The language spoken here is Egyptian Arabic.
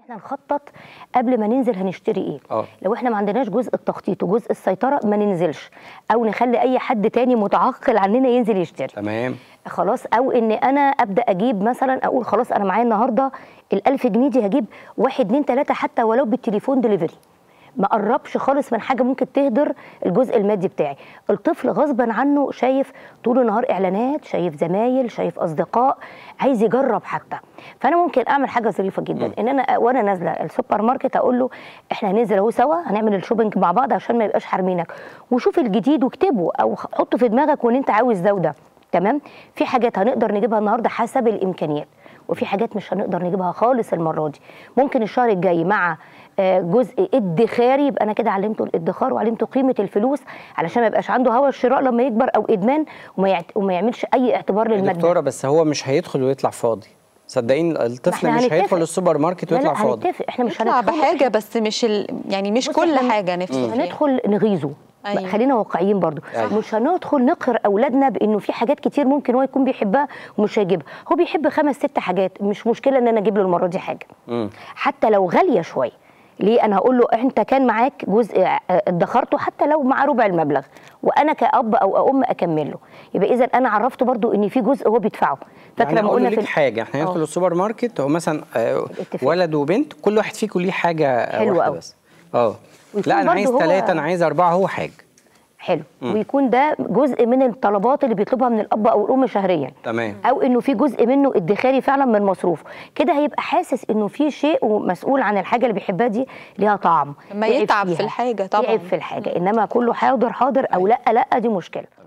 احنا نخطط قبل ما ننزل هنشتري ايه اه. لو احنا ما عندناش جزء التخطيط وجزء السيطره ما ننزلش او نخلي اي حد تاني متعقل عننا ينزل يشتري تمام خلاص او ان انا ابدا اجيب مثلا اقول خلاص انا معايا النهارده ال1000 جنيه دي هجيب واحد اتنين تلاته حتى ولو بالتليفون دليفري ما قربش خالص من حاجه ممكن تهدر الجزء المادي بتاعي الطفل غصبا عنه شايف طول النهار اعلانات شايف زمايل شايف اصدقاء عايز يجرب حتى فانا ممكن اعمل حاجه ظريفه جدا ان انا وانا نازله السوبر ماركت اقول له احنا هننزل اهو سوا هنعمل الشوبينج مع بعض عشان ما يبقاش حارمينك وشوف الجديد واكتبه او حطه في دماغك وان انت عاوز ده وده تمام في حاجات هنقدر نجيبها النهارده حسب الامكانيات وفي حاجات مش هنقدر نجيبها خالص المره دي ممكن الشهر الجاي مع آه، جزء ادخاري يبقى انا كده علمته الادخار وعلمته قيمه الفلوس علشان ما يبقاش عنده هوى الشراء لما يكبر او ادمان وما, يعت... وما يعملش اي اعتبار يا للماده دكتوره بس هو مش هيدخل ويطلع فاضي صدقيني الطفل احنا مش هنتفق. هيدخل السوبر ماركت لا ويطلع لا فاضي هنتفق احنا مش نطلع هندخل بحاجه بس مش ال... يعني مش بص كل إحنا حاجه نفسي فيها هندخل نغيظه أيوة. خلينا واقعيين برضو أيوة. مش هندخل نقهر اولادنا بانه في حاجات كتير ممكن هو يكون بيحبها ومش هيجيبها هو بيحب خمس ست حاجات مش مشكله ان انا اجيب له المره دي حاجه مم. حتى لو غاليه شويه ليه انا هقول له انت كان معاك جزء آه، ادخرته حتى لو مع ربع المبلغ وانا كاب او ام اكمل له يبقى اذا انا عرفته برضو ان في جزء هو بيدفعه فاكره يعني ما اقول له قلنا ليك حاجه احنا هندخل آه. السوبر ماركت هو مثلا آه، الاتفاق. ولد وبنت كل واحد فيكم ليه حاجه آه، حلو واحده أوي. بس اه ويكون لا انا برضو عايز هو- ثلاثه انا عايز اربعه هو حاجه حلو ويكون ده جزء من الطلبات اللي بيطلبها من الاب او الام شهريا تمام او انه في جزء منه ادخاري فعلا من مصروفه كده هيبقى حاسس انه في شيء ومسؤول عن الحاجه اللي بيحبها دي ليها طعم لما تعب يتعب في فيها. الحاجة طبعاً. تعب في الحاجه انما كله حاضر حاضر او لا لا دي مشكله